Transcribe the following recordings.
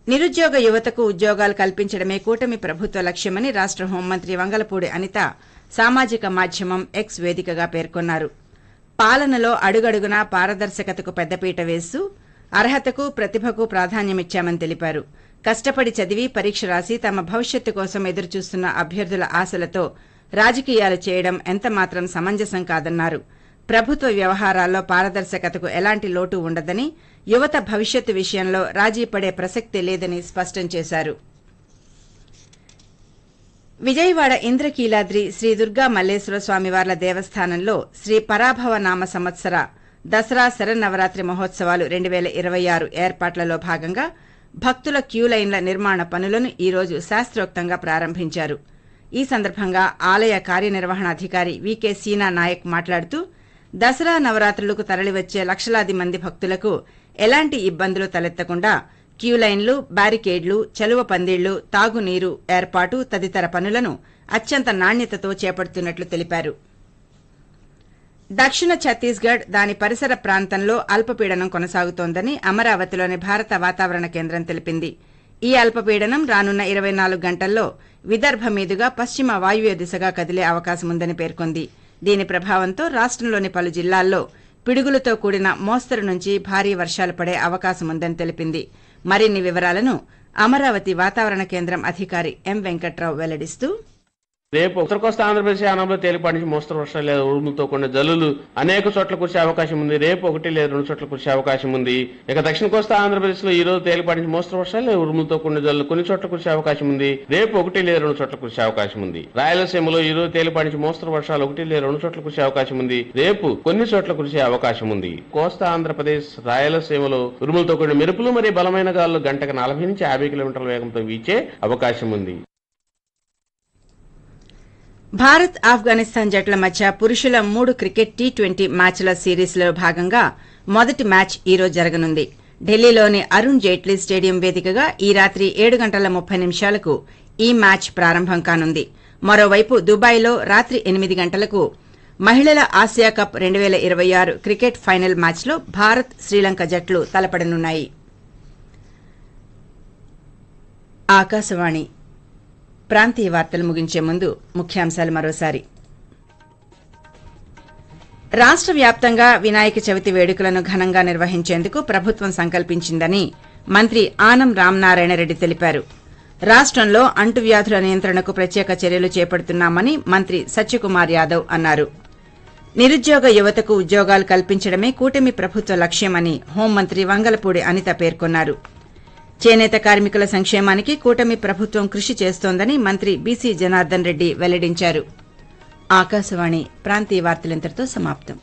నిరుద్యోగ యువతకు ఉద్యోగాలు కల్పించడమే కూటమి ప్రభుత్వ లక్ష్యమని రాష్ట హోంమంత్రి వంగలపూడి అనిత సామాజిక మాధ్యమం ఎక్స్ వేదికగా పేర్కొన్నారు పాలనలో అడుగడుగునా పారదర్శకతకు పెద్దపీట వేస్తూ అర్హతకు ప్రతిభకు ప్రాధాన్యమిచ్చామని తెలిపారు కష్టపడి చదివి పరీక్ష రాసి తమ భవిష్యత్తు కోసం ఎదురుచూస్తున్న అభ్యర్థుల ఆశలతో రాజకీయాలు చేయడం ఎంతమాత్రం సమంజసం కాదన్నారు ప్రభుత్వ వ్యవహారాల్లో పారదర్శకతకు ఎలాంటి లోటు ఉండదని యువత భవిష్యత్తు విషయంలో రాజీ పడే ప్రసక్తే లేదని స్పష్టం చేశారు విజయవాడ ఇంద్రకీలాద్రి శ్రీ దుర్గా మల్లేశ్వర స్వామివార్ల దేవస్థానంలో శ్రీ పరాభవ నామ సంవత్సర దసరా శరన్నవరాత్రి మహోత్సవాలు రెండు వేల ఇరవై ఆరు ఏర్పాట్లలో భాగంగా భక్తుల క్యూ లైన్ల నిర్మాణ పనులను ఈ రోజు శాస్త్రోక్తంగా ప్రారంభించారు ఈ సందర్భంగా ఆలయ కార్యనిర్వహణాధికారి వికే సీనా నాయక్ మాట్లాడుతూ దసరా నవరాత్రులకు తరలివచ్చే లక్షలాది మంది భక్తులకు ఎలాంటి ఇబ్బందులు తలెత్తకుండా క్యూ లైన్లు బ్యారికేడ్లు చలువ పందిళ్లు తాగునీరు ఏర్పాటు తదితర పనులను అత్యంత నాణ్యతతో చేపడుతున్నట్లు తెలిపారు దక్షిణ ఛత్తీస్గఢ్ దాని పరిసర ప్రాంతంలో అల్పపీడనం కొనసాగుతోందని అమరావతిలోని భారత వాతావరణ కేంద్రం తెలిపింది ఈ అల్పపీడనం రానున్న ఇరవై నాలుగు గంటల్లో విదర్భ మీదుగా పశ్చిమ వాయువ్య దిశగా కదిలే అవకాశముందని పేర్కొంది దీని ప్రభావంతో రాష్టంలోని పలు జిల్లాల్లో పిడుగులతో కూడిన మోస్తరు నుంచి భారీ వర్షాలు పడే అవకాశముందని తెలిపింది మరిన్ని వివరాలను అమరావతి వాతావరణ కేంద్రం అధికారి ఎం వెంకట్రావు వెల్లడిస్తూ రేపు ఉత్తర కోస్తా ఆంధ్రప్రదేశ్ యానంలో తేలిపాటి నుంచి మోస్తరు వర్షాలు లేదా ఉరుములతో కొన్ని జల్లులు అనేక చోట్ల కురిసే అవకాశం ఉంది రేపు ఒకటి లేదా రెండు చోట్ల కురిసే అవకాశం ఉంది ఇక దక్షిణ కోస్తా ఆంధ్రప్రదేశ్ లో ఈ రోజు తేలిపాటి నుంచి మోస్తరు వర్షాలు లేదా ఉరుములతో కొన్ని జల్లులు కొన్ని చోట్ల కురిసే అవకాశం ఉంది రేపు ఒకటి లేదా రెండు చోట్ల కురిసే అవకాశం ఉంది రాయలసీమలో ఈ రోజు తేలిపాటి నుంచి మోస్తరు వర్షాలు ఒకటి లేదా రెండు చోట్ల కురిసే అవకాశం ఉంది రేపు కొన్ని చోట్ల కురిసే అవకాశం ఉంది కోస్తా ఆంధ్రప్రదేశ్ రాయలసీమలో ఉరుములతో కూడిన మెరుపులు మరియు బలమైన గాలులు గంటకు నలభై నుంచి యాభై కిలోమీటర్ల వేగంతో వీచే అవకాశం ఉంది భారత్ ఆఫ్ఘనిస్తాన్ జట్ల మధ్య పురుషుల మూడు క్రికెట్ టీ ట్వంటీ మ్యాచ్ల సిరీస్లో భాగంగా మొదటి మ్యాచ్ ఈ రోజు జరగనుంది ఢిల్లీలోని అరుణ్ జైట్లీ స్టేడియం వేదికగా ఈ రాత్రి ఏడు గంటల ముప్పై నిమిషాలకు ఈ మ్యాచ్ ప్రారంభం కానుంది మరోవైపు దుబాయ్లో రాత్రి ఎనిమిది గంటలకు మహిళల ఆసియా కప్ రెండు వేల ఇరవై ఆరు క్రికెట్ ఫైనల్ మ్యాచ్లో భారత్ శ్రీలంక జట్లు తలపడనున్నాయి ఆకాశవాణి ప్రాంతీయ వార్తలు ముగించే ముందు ముఖ్యాంశాలు మరోసారి రాష్ట్ర వ్యాప్తంగా వినాయక చవితి వేడుకలను ఘనంగా నిర్వహించేందుకు ప్రభుత్వం సంకల్పించిందని మంత్రి ఆనం రామనారాయణ రెడ్డి తెలిపారు రాష్టంలో అంటువ్యాధుల నియంత్రణకు ప్రత్యేక చర్యలు చేపడుతున్నామని మంత్రి సత్యకుమార్ యాదవ్ అన్నారు నిరుద్యోగ యువతకు ఉద్యోగాలు కల్పించడమే కూటమి ప్రభుత్వ లక్ష్యమని హోంమంత్రి వంగలపూడి అనిత పేర్కొన్నారు చేనేత కార్మికుల సంక్షేమానికి కూటమి ప్రభుత్వం కృషి చేస్తోందని మంత్రి బీసీ జనార్దన్ రెడ్డి వెల్లడించారు ఆకాశవాణి ప్రాంతీయ వార్తలింతటితో సమాప్తం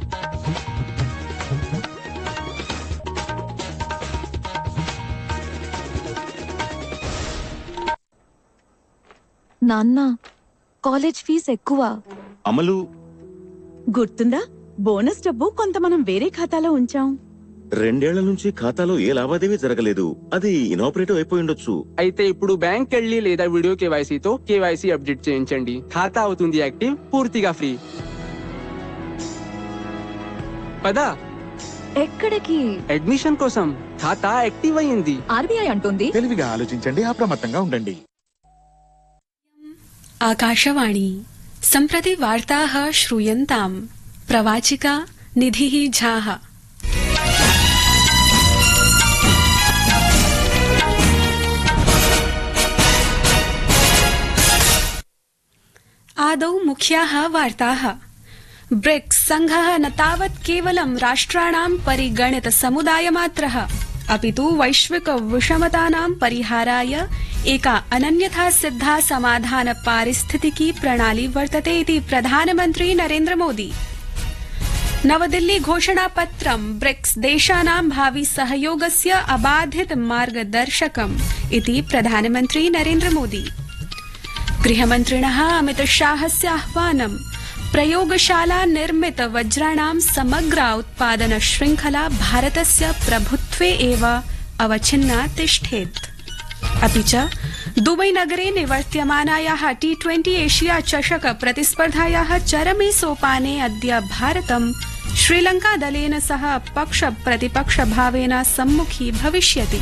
నాన్న కాలేజ్ ఫీజ్ ఎక్కువ అమలు గుర్తుందా బోనస్ డబ్బు కొంత మనం వేరే ఖాతాలో ఉంచాం రెండేళ్ల నుంచి ఖాతాలో ఏ లావాదేవీ జరగలేదు అది ఇనాపరేటివ్ అయిపోయి ఉండొచ్చు అయితే ఇప్పుడు బ్యాంక్ వెళ్ళి లేదా వీడియో కేవైసీతో కేవైసీ అప్డేట్ చేయించండి ఖాతా అవుతుంది యాక్టివ్ పూర్తిగా ఫ్రీ పదా ఎక్కడికి అడ్మిషన్ కోసం ఖాతా యాక్టివ్ అయ్యింది ఆర్బీఐ అంటుంది తెలివిగా ఆలోచించండి అప్రమత్తంగా ఉండండి आकाशवाणी सम्प्रति वार्ताः श्रूयन्ताम् प्रवाचिका निधिः झाः आदौ मुख्याः वार्ताः ब्रिक्स संघः न तावत् केवलं राष्ट्राणां परिगणित समुदायमात्रः अपितु वैश्विक विषमतानां परिहाराय एका अनन्यथा सिद्धा समाधान पारिस्थितिकी प्रणाली वर्तते इति प्रधानमन्त्री नरेन्द्र मोदी नवदिल्ली घोषणापत्रं ब्रिक्स देशानां भावि सहयोगस्य अबाधित मार्गदर्शकम् इति प्रधानमन्त्री नरेन्द्र मोदी गृहमन्त्रिणः अमितशाहस्य आह्वानं प्रयोगशाला निर्मित वज्राणां समग्रा उत्पादन श्रृंखला भारतस्य प्रभुत्वे एव अवच्छिन्ना तिष्ठेत् अपि च दुबई नगरे निवर्त्यमानायाः टी ट्वेंटी एशिया चषक प्रतिस्पर्धायाः चरमे सोपाने अद्य भारतं श्रीलंका दलेन सह पक्ष प्रतिपक्ष भावेन सम्मुखी भविष्यति